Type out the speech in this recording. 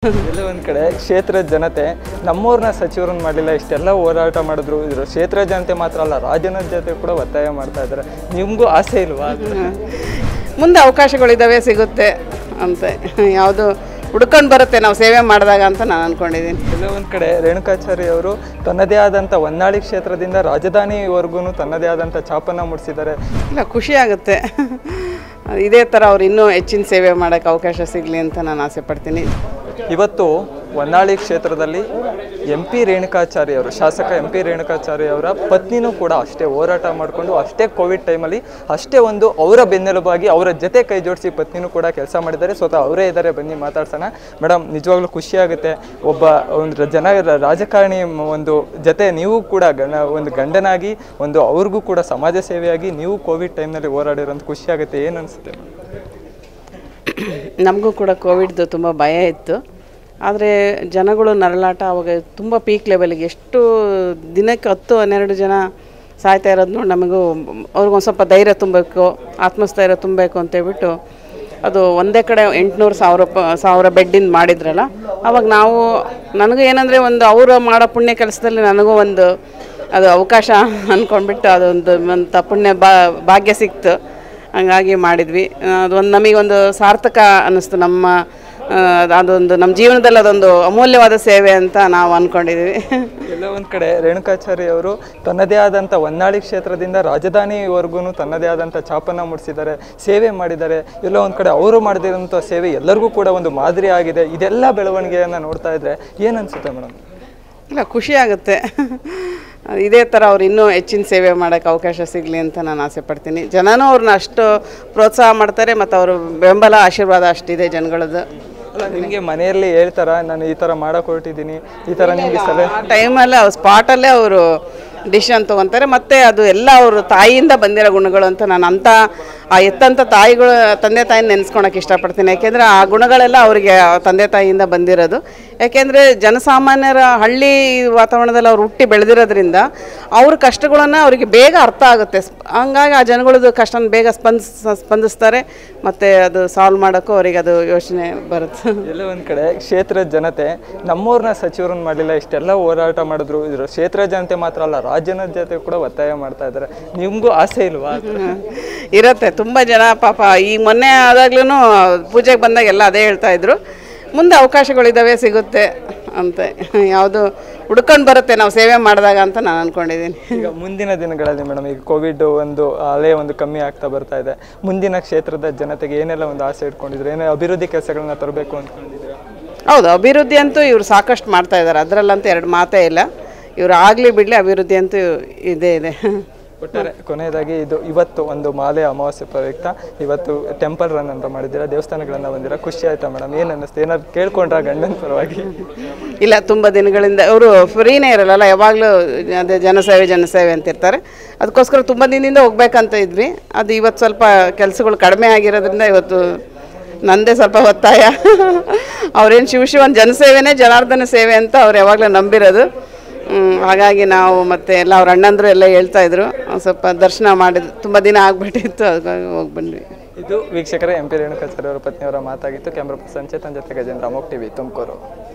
ಎಲ್ಲ ಒಂದು ಕಡೆ ಕ್ಷೇತ್ರದ ಜನತೆ ನಮ್ಮೂರನ್ನ ಸಚಿವರನ್ನ ಮಾಡಲಿಲ್ಲ ಇಷ್ಟೆಲ್ಲ ಹೋರಾಟ ಮಾಡಿದ್ರು ಇದ್ರ ಕ್ಷೇತ್ರ ಜನತೆ ಮಾತ್ರ ಅಲ್ಲ ರಾಜ್ಯದ ಜೊತೆ ಕೂಡ ಒತ್ತಾಯ ಮಾಡ್ತಾ ಇದ್ದಾರೆ ನಿಮಗೂ ಆಸೆ ಇಲ್ವಾ ಮುಂದೆ ಅವಕಾಶಗಳಿದ್ದಾವೆ ಸಿಗುತ್ತೆ ಅಂತ ಯಾವುದು ಹುಡ್ಕೊಂಡು ಬರುತ್ತೆ ನಾವು ಸೇವೆ ಮಾಡಿದಾಗ ಅಂತ ನಾನು ಅಂದ್ಕೊಂಡಿದ್ದೀನಿ ಎಲ್ಲ ಒಂದು ಕಡೆ ರೇಣುಕಾಚಾರ್ಯ ಅವರು ತನ್ನದೇ ಆದಂಥ ಹೊನ್ನಾಳಿ ಕ್ಷೇತ್ರದಿಂದ ರಾಜಧಾನಿವರೆಗೂ ತನ್ನದೇ ಆದಂಥ ಛಾಪನ್ನು ಮೂಡಿಸಿದ್ದಾರೆ ಇಲ್ಲ ಖುಷಿ ಆಗುತ್ತೆ ಇದೇ ಥರ ಅವ್ರು ಇನ್ನೂ ಹೆಚ್ಚಿನ ಸೇವೆ ಮಾಡೋಕ್ಕೆ ಅವಕಾಶ ಸಿಗಲಿ ಅಂತ ನಾನು ಆಸೆ ಪಡ್ತೀನಿ ಇವತ್ತು ಹೊನ್ನಾಳಿ ಕ್ಷೇತ್ರದಲ್ಲಿ ಎಂ ಪಿ ರೇಣುಕಾಚಾರ್ಯ ಅವರು ಶಾಸಕ ಎಂ ಪಿ ರೇಣುಕಾಚಾರ್ಯ ಅವರ ಪತ್ನಿನೂ ಕೂಡ ಅಷ್ಟೇ ಹೋರಾಟ ಮಾಡಿಕೊಂಡು ಅಷ್ಟೇ ಕೋವಿಡ್ ಟೈಮಲ್ಲಿ ಅಷ್ಟೇ ಒಂದು ಅವರ ಬೆನ್ನೆಲುಬಾಗಿ ಅವರ ಜೊತೆ ಕೈ ಜೋಡಿಸಿ ಪತ್ನಿನೂ ಕೂಡ ಕೆಲಸ ಮಾಡಿದ್ದಾರೆ ಸ್ವತಃ ಅವರೇ ಇದ್ದಾರೆ ಬನ್ನಿ ಮಾತಾಡ್ಸೋಣ ಮೇಡಮ್ ನಿಜವಾಗ್ಲೂ ಖುಷಿ ಆಗುತ್ತೆ ಒಬ್ಬ ಒಂದು ಜನ ರಾಜಕಾರಣಿ ಮ- ಒಂದು ಜೊತೆ ನೀವು ಕೂಡ ಗಣ ಒಂದು ಗಂಡನಾಗಿ ಒಂದು ಅವ್ರಿಗೂ ಕೂಡ ಸಮಾಜ ಸೇವೆಯಾಗಿ ನೀವು ಕೋವಿಡ್ ಟೈಮ್ನಲ್ಲಿ ಹೋರಾಡಿರೋಂಥ ಖುಷಿ ಆಗುತ್ತೆ ಏನು ಅನಿಸುತ್ತೆ ನಮಗೂ ಕೂಡ ಕೋವಿಡ್ದು ತುಂಬ ಭಯ ಇತ್ತು ಆದರೆ ಜನಗಳು ನರಳಾಟ ಅವಾಗ ತುಂಬ ಪೀಕ್ ಲೆವೆಲ್ಗೆ ಎಷ್ಟು ದಿನಕ್ಕೆ ಹತ್ತು ಹನ್ನೆರಡು ಜನ ಸಾಯ್ತಾ ಇರೋದು ನೋಡಿ ನಮಗೂ ಅವ್ರಿಗೊಂದು ಸ್ವಲ್ಪ ಧೈರ್ಯ ತುಂಬಬೇಕು ಆತ್ಮಸ್ಥೈರ್ಯ ತುಂಬಬೇಕು ಅಂತೇಳ್ಬಿಟ್ಟು ಅದು ಒಂದೇ ಕಡೆ ಎಂಟುನೂರು ಸಾವಿರ ಪ ಸಾವಿರ ಬೆಡ್ಡಿಂದ ಮಾಡಿದ್ರಲ್ಲ ಅವಾಗ ನಾವು ನನಗೂ ಏನಂದರೆ ಒಂದು ಅವರು ಮಾಡೋ ಪುಣ್ಯ ಕೆಲಸದಲ್ಲಿ ನನಗೂ ಒಂದು ಅದು ಅವಕಾಶ ಅಂದ್ಕೊಂಡ್ಬಿಟ್ಟು ಅದೊಂದು ಒಂದು ಪುಣ್ಯ ಬಾ ಭಾಗ್ಯ ಸಿಕ್ತು ಹಂಗಾಗಿ ಮಾಡಿದ್ವಿ ಅದೊಂದು ನಮಗೊಂದು ಸಾರ್ಥಕ ಅನ್ನಿಸ್ತು ನಮ್ಮ ಆ, ಅದೊಂದು ನಮ್ಮ ಜೀವನದಲ್ಲಿ ಅದೊಂದು ಅಮೂಲ್ಯವಾದ ಸೇವೆ ಅಂತ ನಾವು ಅಂದ್ಕೊಂಡಿದ್ವಿ ಎಲ್ಲ ಒಂದು ಕಡೆ ರೇಣುಕಾಚಾರ್ಯ ಅವರು ತನ್ನದೇ ಆದಂಥ ಹೊನ್ನಾಳಿ ಕ್ಷೇತ್ರದಿಂದ ರಾಜಧಾನಿವರೆಗೂ ತನ್ನದೇ ಆದಂಥ ಛಾಪನ್ನು ಮೂಡಿಸಿದ್ದಾರೆ ಸೇವೆ ಮಾಡಿದ್ದಾರೆ ಎಲ್ಲೋ ಒಂದು ಕಡೆ ಅವರು ಮಾಡಿದಿರೋಂಥ ಸೇವೆ ಎಲ್ಲರಿಗೂ ಕೂಡ ಒಂದು ಮಾದರಿ ಆಗಿದೆ ಇದೆಲ್ಲ ಬೆಳವಣಿಗೆಯನ್ನು ನೋಡ್ತಾ ಇದ್ರೆ ಏನು ಅನ್ಸುತ್ತೆ ಮೇಡಮ್ ಇಲ್ಲ ಖುಷಿ ಆಗುತ್ತೆ ಇದೇ ಥರ ಅವ್ರು ಇನ್ನೂ ಹೆಚ್ಚಿನ ಸೇವೆ ಮಾಡೋಕ್ಕೆ ಅವಕಾಶ ಸಿಗಲಿ ಅಂತ ನಾನು ಆಸೆ ಪಡ್ತೀನಿ ಜನನೂ ಅವ್ರನ್ನ ಅಷ್ಟು ಪ್ರೋತ್ಸಾಹ ಮಾಡ್ತಾರೆ ಮತ್ತು ಅವ್ರ ಬೆಂಬಲ ಆಶೀರ್ವಾದ ಅಷ್ಟಿದೆ ಜನಗಳದ್ದು ಅಲ್ಲ ನಿಮಗೆ ಮನೆಯಲ್ಲಿ ಹೇಳ್ತಾರ ನಾನು ಈ ಥರ ಮಾಡಕ್ಕೆ ಹೊರಟಿದ್ದೀನಿ ಈ ಥರ ನಿಮಗೆ ಸಲಹೆ ಆ ಟೈಮಲ್ಲೇ ಅವ್ರು ಸ್ಪಾಟಲ್ಲೇ ಅವರು ಡಿಸಿಷನ್ ತೊಗೊತಾರೆ ಮತ್ತು ಅದು ಎಲ್ಲ ಅವರು ತಾಯಿಯಿಂದ ಬಂದಿರೋ ಗುಣಗಳು ಅಂತ ನಾನು ಅಂಥ ಆ ಎತ್ತಂಥ ತಾಯಿಗಳು ತಂದೆ ತಾಯಿನ ನೆನೆಸ್ಕೊಳಕ್ಕೆ ಇಷ್ಟಪಡ್ತೀನಿ ಯಾಕೆಂದರೆ ಆ ಗುಣಗಳೆಲ್ಲ ಅವರಿಗೆ ತಂದೆ ತಾಯಿಯಿಂದ ಬಂದಿರೋದು ಯಾಕೆಂದರೆ ಜನಸಾಮಾನ್ಯರ ಹಳ್ಳಿ ವಾತಾವರಣದಲ್ಲಿ ಅವ್ರು ಹುಟ್ಟಿ ಬೆಳೆದಿರೋದ್ರಿಂದ ಅವ್ರ ಕಷ್ಟಗಳನ್ನು ಅವರಿಗೆ ಬೇಗ ಅರ್ಥ ಆಗುತ್ತೆ ಸ್ಪ್- ಹಂಗಾಗಿ ಆ ಜನಗಳದ್ದು ಕಷ್ಟನ ಬೇಗ ಸ್ಪಂದಿಸ್ ಸ್ಪಂದಿಸ್ತಾರೆ ಮತ್ತು ಅದು ಸಾಲ್ವ್ ಮಾಡೋಕ್ಕೂ ಅವರಿಗೆ ಅದು ಯೋಚನೆ ಬರುತ್ತೆ ಎಲ್ಲ ಒಂದು ಕಡೆ ಕ್ಷೇತ್ರದ ಜನತೆ ನಮ್ಮೂರನ್ನ ಸಚಿವರನ್ನ ಮಾಡಲಿಲ್ಲ ಇಷ್ಟೆಲ್ಲ ಹೋರಾಟ ಮಾಡಿದ್ರು ಇದ್ರ ಕ್ಷೇತ್ರ ಜನತೆ ಮಾತ್ರ ಅಲ್ಲ ರಾಜ್ಯದ ಜೊತೆ ಕೂಡ ಒತ್ತಾಯ ಮಾಡ್ತಾ ಇದ್ದಾರೆ ನಿಮಗೂ ಆಸೆ ಇಲ್ವಾ ಇರತ್ತೆ ತುಂಬ ಜನ ಪಾಪ ಈ ಮೊನ್ನೆ ಆದಾಗ್ಲೂ ಪೂಜೆಗೆ ಬಂದಾಗ ಎಲ್ಲ ಅದೇ ಹೇಳ್ತಾ ಇದ್ರು ಮುಂದೆ ಅವಕಾಶಗಳಿದ್ದಾವೆ ಸಿಗುತ್ತೆ ಅಂತ ಯಾವುದು ಹುಡ್ಕೊಂಡು ಬರುತ್ತೆ ನಾವು ಸೇವೆ ಮಾಡಿದಾಗ ಅಂತ ನಾನು ಅಂದ್ಕೊಂಡಿದ್ದೀನಿ ಈಗ ಮುಂದಿನ ದಿನಗಳಲ್ಲಿ ಮೇಡಮ್ ಈಗ ಕೋವಿಡ್ ಒಂದು ಅಲೆ ಒಂದು ಕಮ್ಮಿ ಆಗ್ತಾ ಬರ್ತಾ ಇದೆ ಮುಂದಿನ ಕ್ಷೇತ್ರದ ಜನತೆಗೆ ಏನೆಲ್ಲ ಒಂದು ಆಸೆ ಇಟ್ಕೊಂಡಿದ್ರು ಏನೇ ಅಭಿವೃದ್ಧಿ ಕೆಲಸಗಳನ್ನ ತರಬೇಕು ಅಂದ್ಕೊಂಡಿದ್ರೆ ಹೌದು ಅಭಿವೃದ್ಧಿ ಅಂತೂ ಇವರು ಸಾಕಷ್ಟು ಮಾಡ್ತಾ ಇದ್ದಾರೆ ಅದರಲ್ಲಂತೂ ಎರಡು ಮಾತೇ ಇಲ್ಲ ಇವರು ಆಗಲಿ ಬಿಡಲಿ ಅಭಿವೃದ್ಧಿ ಅಂತೂ ಇದೇ ಇದೆ ಒಟ್ಟಾರೆ ಕೊನೆಯದಾಗಿ ಇದು ಇವತ್ತು ಒಂದು ಮಾಲೆ ಅಮಾವಾಸ್ಯೆ ಪ್ರಯುಕ್ತ ಇವತ್ತು ಟೆಂಪಲ್ ರನ್ ಅಂತ ಮಾಡಿದ್ದೀರಾ ದೇವಸ್ಥಾನಗಳನ್ನ ಬಂದಿರ ಖುಷಿ ಆಯ್ತಾ ಮೇಡಮ್ ಏನು ಅನ್ನಿಸ್ತು ಏನಾದ್ರು ಕೇಳ್ಕೊಂಡ್ರ ಗಂಡನ ಪರವಾಗಿ ಇಲ್ಲ ತುಂಬ ದಿನಗಳಿಂದ ಅವರು ಫ್ರೀನೇ ಇರಲ್ಲ ಯಾವಾಗಲೂ ಅದೇ ಜನಸೇವೆ ಜನಸೇವೆ ಅಂತಿರ್ತಾರೆ ಅದಕ್ಕೋಸ್ಕರ ತುಂಬ ದಿನದಿಂದ ಹೋಗ್ಬೇಕಂತ ಇದ್ವಿ ಅದು ಇವತ್ತು ಸ್ವಲ್ಪ ಕೆಲಸಗಳು ಕಡಿಮೆ ಆಗಿರೋದ್ರಿಂದ ಇವತ್ತು ನಂದೇ ಸ್ವಲ್ಪ ಒತ್ತಾಯ ಅವ್ರೇನು ಶಿವ ಶಿವನ್ ಜನಸೇವೆನೇ ಜನಾರ್ದನ ಸೇವೆ ಅಂತ ಅವ್ರು ಯಾವಾಗಲೂ ನಂಬಿರೋದು ಹ್ಮ್, ಹಾಗಾಗಿ ನಾವು ಮತ್ತೆ ಎಲ್ಲ ಅವ್ರ ಅಣ್ಣಂದರು ಎಲ್ಲ ಹೇಳ್ತಾ ಇದ್ರು ಒಂದ್ ಸ್ವಲ್ಪ ದರ್ಶನ ಮಾಡಿದ್ ತುಂಬ ದಿನ ಆಗ್ಬಿಟ್ಟಿತ್ತು ಅದಕ್ಕಾಗಿ ಹೋಗಿ ಬಂದ್ವಿ ಇದು ವೀಕ್ಷಕರೇ ಎಂ ಪಿ ರೇಣುಕಾಚಾರ್ಯ ಅವರ ಪತ್ನಿಯವರ ಮಾತಾಗಿತ್ತು ಕ್ಯಾಮ್ರಾ ಪರ್ಸನ್ ಚೇತನ್ ಜೊತೆ ಗಜೇಂದ್ರ ಅಮೋಕ್ ಟಿವಿ ತುಮಕೂರು